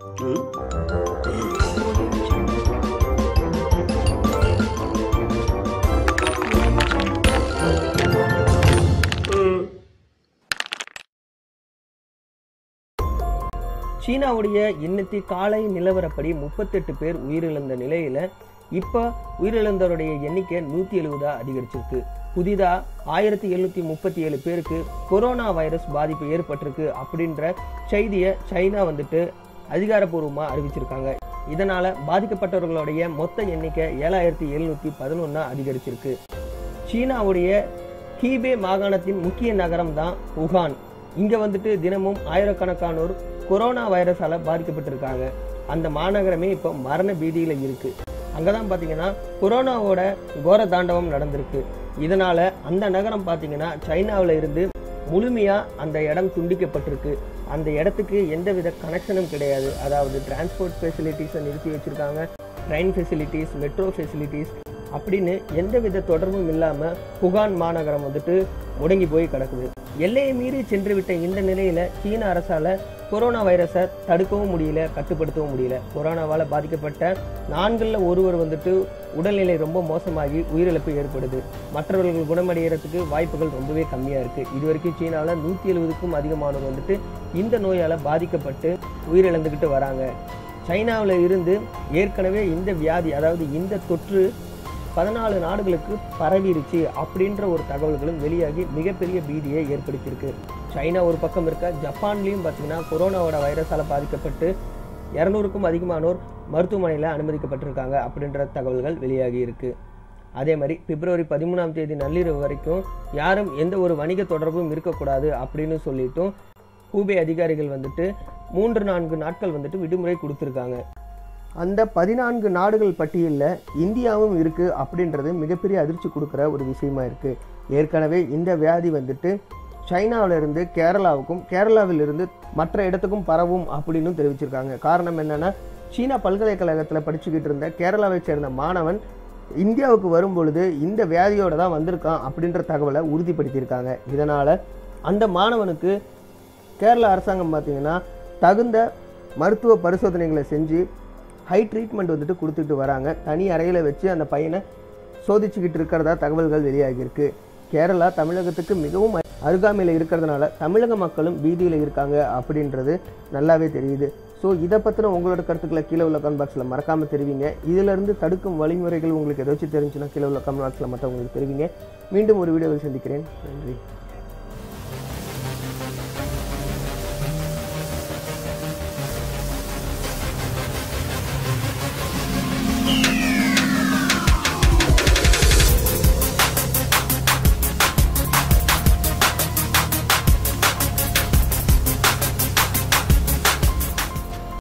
சீனாவுடைய இன்னத்தி காலை நிலவரப்படி முப்பத்தெட்டு பேர் உயிரிழந்த நிலையில இப்போ உயிரிழந்தவருடைய எண்ணிக்கை நூற்றி எழுபதா அதிகரிச்சிருக்கு புதிதா ஆயிரத்தி எழுநூத்தி முப்பத்தி ஏழு பேருக்கு கொரோனா வைரஸ் பாதிப்பு ஏற்பட்டிருக்கு அப்படின்ற செய்தியை சைனா வந்துட்டு அதிகாரப்பூர்வமாக அறிவிச்சிருக்காங்க இதனால பாதிக்கப்பட்டவர்களுடைய மொத்த எண்ணிக்கை ஏழாயிரத்தி எழுநூத்தி பதினொன்னா அதிகரிச்சிருக்கு சீனாவுடைய ஹீபே மாகாணத்தின் முக்கிய நகரம் தான் உகான் இங்க வந்துட்டு தினமும் ஆயிரக்கணக்கானோர் கொரோனா வைரஸால பாதிக்கப்பட்டிருக்காங்க அந்த மாநகரமே இப்போ மரண பீதியில இருக்கு அங்கதான் பாத்தீங்கன்னா கொரோனாவோட கோர தாண்டவம் நடந்திருக்கு இதனால அந்த நகரம் பாத்தீங்கன்னா சைனாவுல இருந்து முழுமையா அந்த இடம் துண்டிக்கப்பட்டிருக்கு அந்த இடத்துக்கு எந்தவித கனெக்ஷனும் கிடையாது அதாவது டிரான்ஸ்போர்ட் ஃபெசிலிட்டிஸை நிறுத்தி வச்சிருக்காங்க ட்ரெயின் ஃபெசிலிட்டிஸ் மெட்ரோ ஃபெசிலிட்டிஸ் அப்படின்னு எந்தவித தொடர்பும் இல்லாமல் புகான் மாநகரம் வந்துட்டு முடங்கி போய் கிடக்குது எல்லையை மீறி சென்று விட்ட இந்த நிலையில சீன அரசால கொரோனா வைரஸை தடுக்கவும் முடியல கட்டுப்படுத்தவும் முடியல கொரோனாவால் பாதிக்கப்பட்ட நான்குல ஒருவர் வந்துட்டு உடல்நிலை ரொம்ப மோசமாகி உயிரிழப்பு ஏற்படுது மற்றவர்கள் குணமடைகிறதுக்கு வாய்ப்புகள் ரொம்பவே கம்மியாக இருக்கு இது வரைக்கும் சீனாவில் நூற்றி எழுபதுக்கும் அதிகமானோர் வந்துட்டு இந்த நோயால் பாதிக்கப்பட்டு உயிரிழந்துக்கிட்டு வராங்க சைனாவில் இருந்து ஏற்கனவே இந்த வியாதி அதாவது இந்த தொற்று பதினாலு நாடுகளுக்கு பரவிருச்சு அப்படின்ற ஒரு தகவல்களும் வெளியாகி மிகப்பெரிய பீதியை ஏற்படுத்தியிருக்கு சைனா ஒரு பக்கம் இருக்க ஜப்பான்லேயும் பார்த்தீங்கன்னா கொரோனாவோட வைரஸால் பாதிக்கப்பட்டு இரநூறுக்கும் அதிகமானோர் மருத்துவமனையில் அனுமதிக்கப்பட்டிருக்காங்க அப்படின்ற தகவல்கள் வெளியாகி இருக்கு அதே மாதிரி பிப்ரவரி பதிமூணாம் தேதி நள்ளிரவு வரைக்கும் யாரும் எந்த ஒரு வணிக தொடர்பும் இருக்கக்கூடாது அப்படின்னு சொல்லிட்டும் ஹூபே அதிகாரிகள் வந்துட்டு மூன்று நான்கு நாட்கள் வந்துட்டு விடுமுறை கொடுத்துருக்காங்க அந்த பதினான்கு நாடுகள் பட்டியலில் இந்தியாவும் இருக்குது அப்படின்றது மிகப்பெரிய அதிர்ச்சி கொடுக்குற ஒரு விஷயமா இருக்குது ஏற்கனவே இந்த வியாதி வந்துட்டு சைனாவில இருந்து கேரளாவுக்கும் கேரளாவில் இருந்து மற்ற இடத்துக்கும் பரவும் அப்படின்னு தெரிவிச்சிருக்காங்க காரணம் என்னன்னா சீனா பல்கலைக்கழகத்தில் படிச்சுக்கிட்டு இருந்த கேரளாவை சேர்ந்த மாணவன் இந்தியாவுக்கு வரும் பொழுது இந்த வியாதியோட தான் வந்திருக்கான் அப்படின்ற தகவலை உறுதிப்படுத்தியிருக்காங்க இதனால் அந்த மாணவனுக்கு கேரள அரசாங்கம் பார்த்தீங்கன்னா தகுந்த மருத்துவ பரிசோதனைகளை செஞ்சு ஹை ட்ரீட்மெண்ட் வந்துட்டு கொடுத்துட்டு வராங்க தனி அறையில் வச்சு அந்த பையனை சோதிச்சுக்கிட்டு இருக்கிறதா தகவல்கள் வெளியாகியிருக்கு கேரளா தமிழகத்துக்கு மிகவும் அருகாமையில் இருக்கிறதுனால தமிழக மக்களும் பீதியில் இருக்காங்க அப்படின்றது நல்லாவே தெரியுது ஸோ இதை பற்றின உங்களோட கருத்துக்களை கீழே உள்ள கமெண்ட் பாக்ஸில் மறக்காமல் தெரிவிங்க இதிலிருந்து தடுக்கும் வழிமுறைகள் உங்களுக்கு ஏதாச்சும் தெரிஞ்சுன்னா கீழே உள்ள கமெண்ட் பாக்ஸில் மற்றவங்களுக்கு தெரிவிங்க மீண்டும் ஒரு வீடியோவில் சந்திக்கிறேன் நன்றி